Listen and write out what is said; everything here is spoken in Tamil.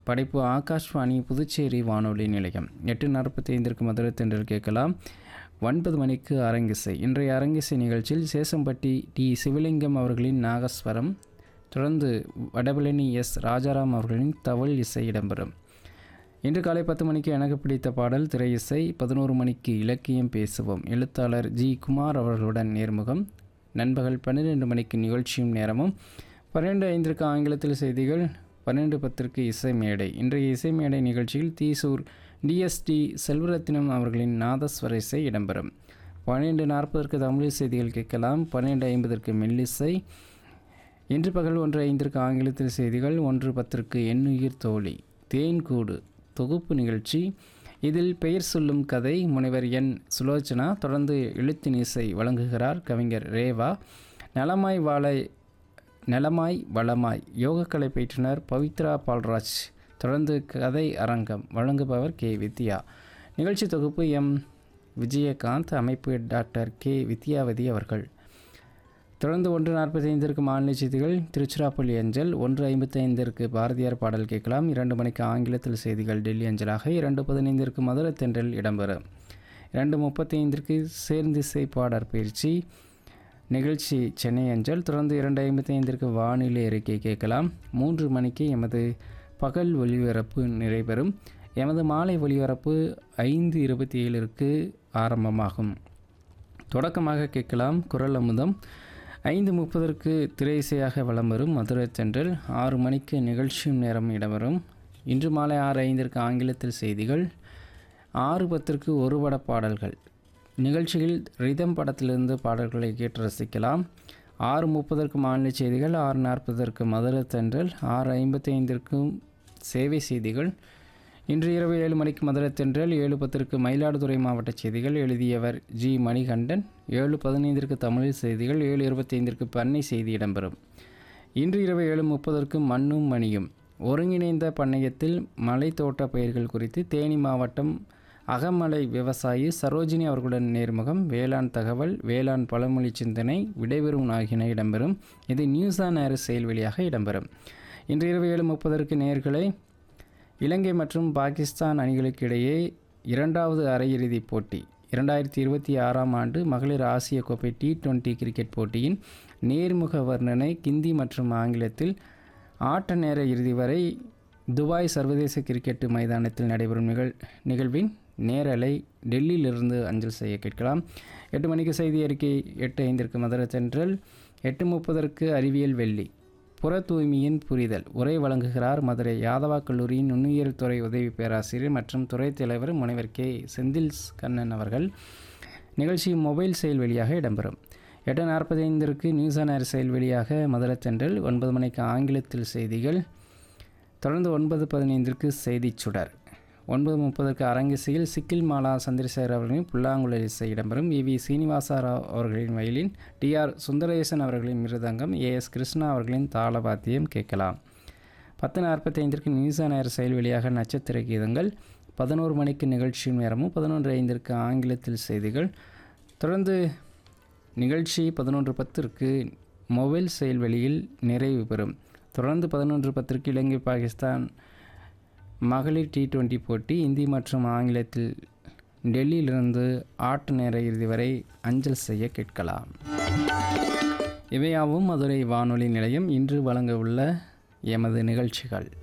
படைப்பு ஆகாஷ்வாணி புதுச்சேரி வானொலி நிலையம் எட்டு நாற்பத்தி ஐந்திற்கு மதுரை தென்றல் கேட்கலாம் ஒன்பது மணிக்கு அரங்கிசை இன்றைய அரங்கிசை நிகழ்ச்சியில் சேசம்பட்டி டி சிவலிங்கம் அவர்களின் நாகஸ்வரம் தொடர்ந்து வடபழனி எஸ் ராஜாராம் அவர்களின் தவள் இசை இடம்பெறும் இன்று காலை பத்து மணிக்கு எனக்கு பிடித்த பாடல் திரை இசை பதினோரு மணிக்கு இலக்கியம் பேசுவோம் எழுத்தாளர் ஜி குமார் அவர்களுடன் நேர்முகம் நண்பகல் பன்னிரெண்டு மணிக்கு நிகழ்ச்சியும் நேரமும் பன்னிரெண்டு ஐந்திற்கு ஆங்கிலத்தில் செய்திகள் பன்னெண்டு பத்திற்கு இசை மேடை இன்றைய இசை மேடை நிகழ்ச்சியில் தீசூர் டிஎஸ்டி செல்வரத்தினம் அவர்களின் நாதஸ்வர இசை இடம்பெறும் பன்னிரெண்டு நாற்பதற்கு தமிழ் செய்திகள் கேட்கலாம் பன்னிரெண்டு ஐம்பதற்கு மெல்லிசை இன்று பகல் ஒன்று ஐந்திற்கு ஆங்கிலத்தில் செய்திகள் ஒன்று பத்திற்கு எண்ணுயிர் தோழி தேன்கூடு தொகுப்பு நிகழ்ச்சி இதில் பெயர் சொல்லும் கதை முனைவர் என் சுலோச்சனா தொடர்ந்து எழுத்தின் இசை வழங்குகிறார் கவிஞர் ரேவா நலமாய் வாழ நலமாய் வளமாய் யோகக்கலை பயிற்றுனர் பவித்ரா பால்ராஜ் தொடர்ந்து கதை அரங்கம் வழங்குபவர் கே வித்யா நிகழ்ச்சி தொகுப்பு எம் விஜயகாந்த் அமைப்பு டாக்டர் கே வித்யாவதி அவர்கள் தொடர்ந்து ஒன்று நாற்பத்தி ஐந்திற்கு மாநில செய்திகள் திருச்சிராப்பள்ளி அஞ்சல் ஒன்று ஐம்பத்தி ஐந்திற்கு பாரதியார் பாடல் கேட்கலாம் இரண்டு மணிக்கு ஆங்கிலத்தில் செய்திகள் டெல்லி அஞ்சலாக இரண்டு பதினைந்திற்கு மதுரை தென்றல் இடம்பெறும் இரண்டு முப்பத்தி ஐந்திற்கு சேர்ந்திசை பாடற் பயிற்சி நிகழ்ச்சி சென்னை அஞ்சல் தொடர்ந்து இரண்டு ஐம்பத்தி ஐந்திற்கு வானிலை அறிக்கை கேட்கலாம் மூன்று மணிக்கு எமது பகல் ஒளிபரப்பு நிறைவேறும் எமது மாலை ஒளிபரப்பு ஐந்து இருபத்தி ஏழிற்கு ஆரம்பமாகும் தொடக்கமாக கேட்கலாம் குரல் அமுதம் ஐந்து முப்பதற்கு திரை இசையாக வலம் வரும் மதுரை சென்றல் ஆறு மணிக்கு நிகழ்ச்சியும் நேரம் இடம்பெறும் இன்று மாலை ஆறு ஐந்திற்கு ஆங்கிலத்தில் செய்திகள் ஆறு பத்திற்கு ஒரு பட பாடல்கள் நிகழ்ச்சியில் ரிதம் படத்திலிருந்து பாடல்களை கேட்டு ரசிக்கலாம் ஆறு முப்பதற்கு மாநில செய்திகள் ஆறு நாற்பதற்கு மதுரை தென்றல் ஆறு ஐம்பத்தி ஐந்திற்கும் சேவை செய்திகள் இன்று இரவு ஏழு மணிக்கு மதுரை தென்றல் ஏழு பத்திற்கு மயிலாடுதுறை மாவட்ட செய்திகள் எழுதியவர் ஜி மணிகண்டன் ஏழு பதினைந்திற்கு தமிழ் செய்திகள் ஏழு இருபத்தி ஐந்திற்கு பண்ணை செய்தி இடம்பெறும் இன்று இரவு ஏழு முப்பதற்கு மண்ணும் மணியும் ஒருங்கிணைந்த பண்ணையத்தில் மலை தோட்ட பயிர்கள் குறித்து தேனி மாவட்டம் அகமலை விவசாயி சரோஜினி அவர்களுடன் நேர்முகம் வேளாண் தகவல் வேளாண் பழமொழி சிந்தனை விடைபெறும் ஆகியன இடம்பெறும் இது நியூஸ் ஆன் ஏர் செயல்வெளியாக இடம்பெறும் இன்று இரவு ஏழு முப்பதற்கு நேர்களை இலங்கை மற்றும் பாகிஸ்தான் அணிகளுக்கு இடையே இரண்டாவது அரையிறுதிப் போட்டி இரண்டாயிரத்தி இருபத்தி ஆறாம் ஆண்டு மகளிர் ஆசிய கோப்பை டி டுவெண்ட்டி கிரிக்கெட் போட்டியின் நேர்முக வர்ணனை கிந்தி மற்றும் ஆங்கிலத்தில் ஆட்ட நேர இறுதி வரை துபாய் சர்வதேச கிரிக்கெட் மைதானத்தில் நடைபெறும் நிகழ் நிகழ்வின் நேரலை டெல்லியிலிருந்து அஞ்சல் செய்ய கேட்கலாம் எட்டு மணிக்கு செய்தி அறிக்கை எட்டு ஐந்திற்கு மதுரை சென்றல் எட்டு முப்பதற்கு அறிவியல் வெள்ளி புற தூய்மையின் புரிதல் உரை வழங்குகிறார் மதுரை யாதவா கல்லூரியின் நுண்ணுயியல் துறை உதவி பேராசிரியர் மற்றும் துறை தலைவர் முனைவர் கே செந்தில் கண்ணன் அவர்கள் நிகழ்ச்சி மொபைல் செயல் வழியாக இடம்பெறும் எட்டு நாற்பத்தைந்திற்கு நியூஸ் ஆன் ஏர் செயல் வழியாக மதுரை தென்றல் ஒன்பது மணிக்கு ஆங்கிலத்தில் செய்திகள் தொடர்ந்து ஒன்பது பதினைந்திற்கு செய்திச் சுடர் ஒன்பது முப்பதற்கு அரங்கிசையில் சிக்கில் மாலா சந்திரசேகர் அவர்களின் புல்லாங்குழல் இசை இடம்பெறும் இ வி சீனிவாச ராவ் அவர்களின் வயலின் டி ஆர் சுந்தரேசன் அவர்களின் மிருதங்கம் ஏ எஸ் கிருஷ்ணா அவர்களின் தாளபாத்தியம் கேட்கலாம் பத்து நாற்பத்தைந்திற்கு நியூஸ் ஆன் ஏர் செயல் வழியாக நட்சத்திர கீதங்கள் பதினோரு மணிக்கு நிகழ்ச்சி நேரமும் பதினொன்று ஐந்திற்கு ஆங்கிலத்தில் செய்திகள் தொடர்ந்து நிகழ்ச்சி பதினொன்று பத்திற்கு மொபைல் செயல்வெளியில் நிறைவு பெறும் தொடர்ந்து பதினொன்று பத்திற்கு இலங்கை பாகிஸ்தான் மகளிர் டி டுவெண்ட்டி போட்டி இந்தி மற்றும் ஆங்கிலத்தில் டெல்லியிலிருந்து ஆட்ட நேர இறுதி வரை அஞ்சல் செய்ய கேட்கலாம் இவையாவும் மதுரை வானொலி நிலையம் இன்று வழங்க உள்ள எமது நிகழ்ச்சிகள்